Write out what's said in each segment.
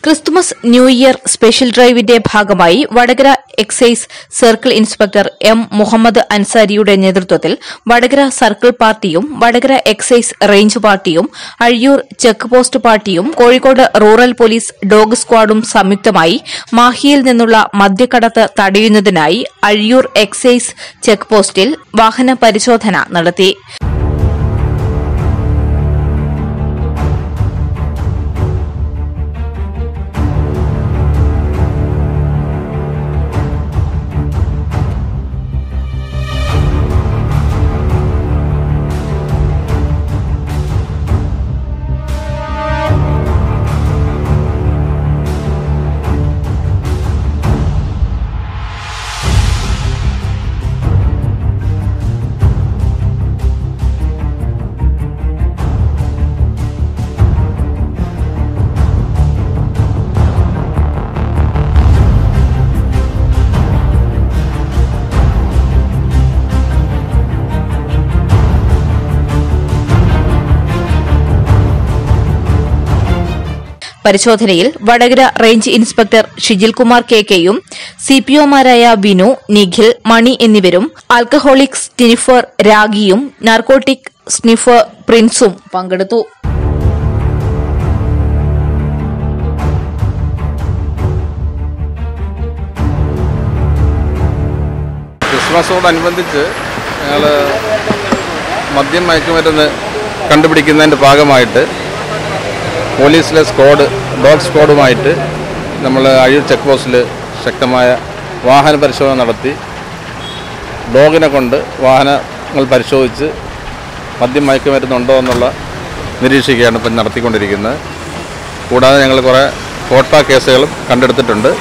Christmas new year special ഡ്രൈവിന്റെ ഭാഗമായി Vadakara excise circle inspector M Muhammad അൻസാരിയുടെ നേതൃത്വത്തിൽ വടകര സർക്കിൾ പാർട്ടിയും വടകര എക്സൈസ് റേഞ്ച് പാർട്ടിയും അഴിയൂർ ചെക്ക് പോസ്റ്റ് പാർട്ടിയും കോഴിക്കോട് റൂറൽ പോലീസ് ഡോഗ് സ്ക്വാഡും സംയുക്തമായി മാഹിയിൽ നിന്നുള്ള മദ്യക്കടത്ത് തടയുന്നതിനായി അഴിയൂർ എക്സൈസ് ചെക്ക് പോസ്റ്റിൽ വാഹന പരിശോധന നടത്തി പരിശോധനയിൽ Vadakara range inspector Shijil Kumar K കെയും സിപിഒമാരായ വിനു നിഖിൽ മണി എന്നിവരും ആൽക്കഹോളിക് സ്നിഫർ രാഗിയും നാർക്കോട്ടിക് സ്നിഫർ പ്രിൻസും പങ്കെടുത്തു ക്രിസ്മസോടനുബന്ധിച്ച് ഞങ്ങൾ മദ്യം മയക്കുമരുന്ന് കണ്ടുപിടിക്കുന്നതിൻ്റെ ഭാഗമായിട്ട് പോലീസിലെ സ്ക്വാഡ് ഡോഗ് സ്ക്വാഡുമായിട്ട് നമ്മൾ അഴിയൂർ ചെക്ക് പോസ്റ്റിൽ ശക്തമായ വാഹന പരിശോധന നടത്തി ഡോഗിനെ കൊണ്ട് വാഹനങ്ങൾ പരിശോധിച്ച് മദ്യം മയക്കുമരുന്നുണ്ടോ എന്നുള്ള നിരീക്ഷിക്കുകയാണ് ഇപ്പം നടത്തിക്കൊണ്ടിരിക്കുന്നത് കൂടാതെ ഞങ്ങൾ കുറേ കോട്ട കേസുകളും കണ്ടെടുത്തിട്ടുണ്ട്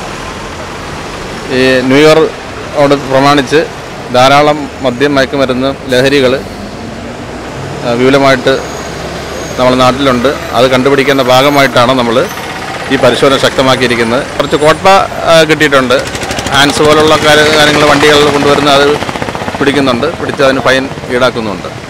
ഈ ന്യൂ ഇയറോട് പ്രമാണിച്ച് ധാരാളം മദ്യം മയക്കുമരുന്ന് ലഹരികൾ വിപുലമായിട്ട് നമ്മുടെ നാട്ടിലുണ്ട് അത് കണ്ടുപിടിക്കുന്ന ഭാഗമായിട്ടാണ് നമ്മൾ ഈ പരിശോധന ശക്തമാക്കിയിരിക്കുന്നത് കുറച്ച് കോട്ട ആ, കിട്ടിയിട്ടുണ്ട് ആൻസ് പോലുള്ള കാര്യങ്ങൾ വണ്ടികളിൽ കൊണ്ടുവരുന്ന അത് പിടിക്കുന്നുണ്ട് പിടിച്ച് അതിന് ഫൈൻ ഈടാക്കുന്നുണ്ട്